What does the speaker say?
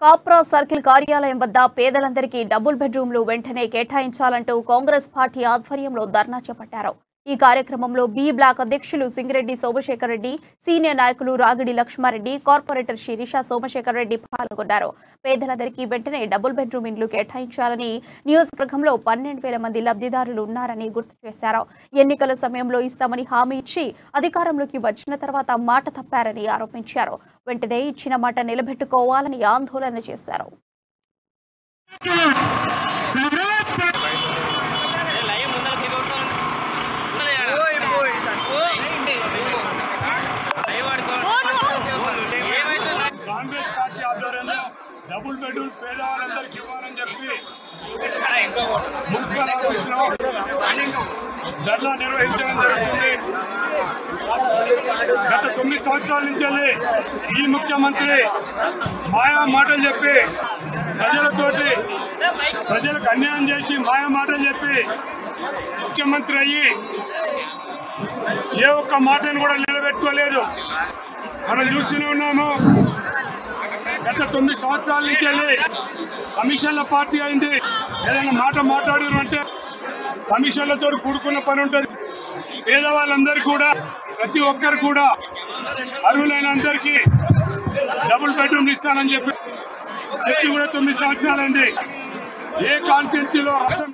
Kapra circle కార్యాలయం వద్ద పేదలందరికీ డబుల్ బెడ్రూమ్లు వెంటనే కేటాయించాలంటూ కాంగ్రెస్ పార్టీ ఆధ్వర్యంలో ధర్నా చేపట్టారు ఈ కార్యక్రమంలో బి బ్లాక్ అధ్యక్షులు సింగిరెడ్డి సోమశేఖర్ రెడ్డి సీనియర్ నాయకులు రాగిడి లక్ష్మారెడ్డి కార్పొరేటర్ శిరీష సోమశేఖర్ రెడ్డి పాల్గొన్నారు పేదలందరికీ వెంటనే డబుల్ బెడ్రూమ్ ఇండ్లు కేటాయించాలని నియోజకవర్గంలో పన్నెండు వేల మంది లబ్ధిదారులు ఉన్నారని గుర్తు చేశారు ఎన్నికల సమయంలో ఇస్తామని హామీ ఇచ్చి అధికారంలోకి వచ్చిన తర్వాత మాట తప్పారని ఆరోపించారు వెంటనే ఇచ్చిన మాట నిలబెట్టుకోవాలని ఆందోళన చేశారు లైవ్ ముందర దిగొడతాను లైవ్ ఆడుకోండి ఏమైతుంది కాంగ్రెస్ పార్టీ ఆధ్వర్యంలో డబుల్ బెడ్రూమ్ పేదవాళ్ళందరికీ ఇవ్వాలని చెప్పి మున్సిపల్ ఆఫీస్ లో ధర్నా నిర్వహించడం జరుగుతుంది గత తొమ్మిది సంవత్సరాల నుంచి వెళ్ళి ఈ ముఖ్యమంత్రి మాయా మాటలు చెప్పి ప్రజలతోటి ప్రజలకు అన్యాయం చేసి మాయా మాటలు చెప్పి ముఖ్యమంత్రి అయ్యి ఏ ఒక్క మాటను కూడా నిలబెట్టుకోలేదు మనం చూస్తూనే ఉన్నాము గత తొమ్మిది సంవత్సరాల నుంచి వెళ్ళి కమిషన్ల పార్టీ అయింది ఏదైనా మాట మాట్లాడారు అంటే కమిషన్లతో కూడుకున్న పని ఉంటుంది పేదవాళ్ళందరికీ కూడా ప్రతి ఒక్కరు కూడా అర్హులైన అందరికీ డబుల్ బెడ్రూమ్ ఇస్తానని చెప్పి చెప్పి కూడా తొమ్మిది సంవత్సరాలైంది ఏ కాన్స్టిట్యూన్సీలో రాష్ట్రం